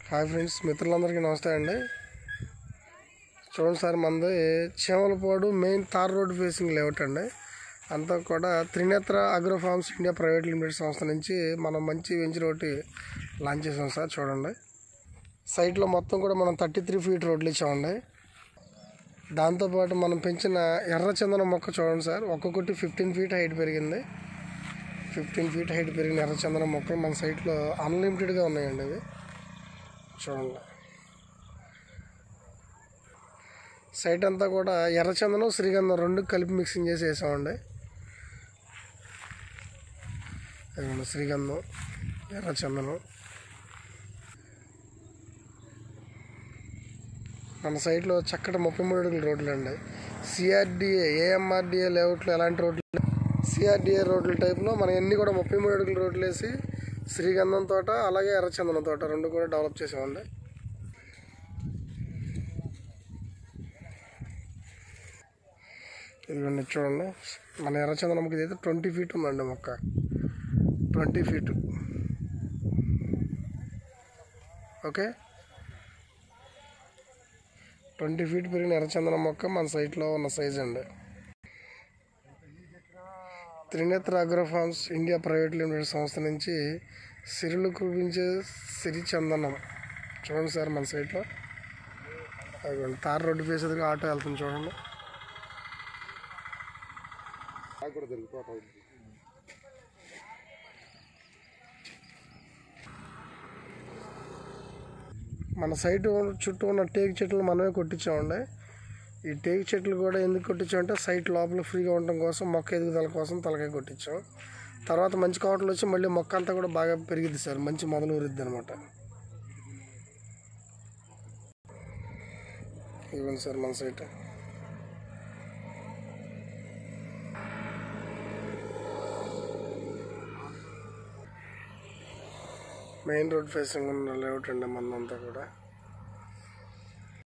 hi friends మిత్రులందరికీ నమస్తే అండి చూడండి సార్ మనది Chimalapadu main tar road facing layout అండి అంతా కూడా Trinetra agro farms India private limited సంస్థ నుంచి మనం మంచి వెంచర్ ఒకటి లాంచ్ చేసాం సార్ చూడండి సైట్లో మొత్తం కూడా మనం థర్టీ త్రీ ఫీట్ రోడ్లు ఇచ్చామండి దాంతోపాటు మనం పెంచిన ఎర్ర చందనం మొక్క చూడండి సార్ ఒక్కొక్కటి ఫిఫ్టీన్ ఫీట్ హైట్ పెరిగింది ఫిఫ్టీన్ ఫీట్ హైట్ పెరిగిన ఎర్ర చందనం మొక్కలు మన సైట్లో అన్లిమిటెడ్గా ఉన్నాయండి ఇవి చూడండి సైట్ అంతా కూడా ఎర్రచందనం శ్రీగంధం రెండు కలిపి మిక్సింగ్ చేసి వేసామండి ఇదిగోండి శ్రీగంధం ఎర్రచందనం మన సైట్లో చక్కటి ముప్పై మూడు అడుగుల రోడ్లు అండి సిఆర్డిఏ ఏఎంఆర్డిఏ లేఅవుట్లో ఎలాంటి రోడ్లు సిఆర్డిఏ రోడ్ల టైప్లో మనం ఎన్ని కూడా ముప్పై మూడు అడుగుల రోడ్లు వేసి శ్రీగంధం తోట అలాగే ఎర్రచందనం తోట రెండు కూడా డెవలప్ చేసామండి ఇదిగోండి చూడండి మన ఎర్రచందనంకి ఇదైతే ట్వంటీ ఫీట్ ఉందండి మొక్క twenty feet okay twenty feet పెరిగిన ఎర్రచందనం మొక్క మన సైట్లో ఉన్న సైజ్ అండి Trinetra agro farms India private limited సంస్థ నుంచి సిరులు కురిపించే సిరి చందనం చూడండి సార్ మన సైట్లో అదిగోండి తార్ రోడ్డు ఫేస్ ఎదురుగా ఆటో వెళ్తుంది చూడండి నాకు కూడా దొరికిపోతా మన సైట్ చుట్టూ ఉన్న టేక్ చెట్లు మనమే కొట్టించామండి ఈ టేక్ చెట్లు కూడా ఎందుకు కొట్టించామంటే సైట్ లోపల ఫ్రీగా ఉండడం కోసం మొక్క ఎదుగుదల కోసం తలకాయ కొట్టించాం తర్వాత మంచి కావట్లు వచ్చి మళ్ళీ మొక్క అంతా కూడా బాగా పెరిగిద్ది సార్ మంచి మొదలు ఊరిద్ది అనమాట ఇవ్వండి సార్ మన సైట్ మెయిన్ రోడ్ ఫేసింగ్ ఉన్న లేఅవుట్ అండి మనంతా కూడా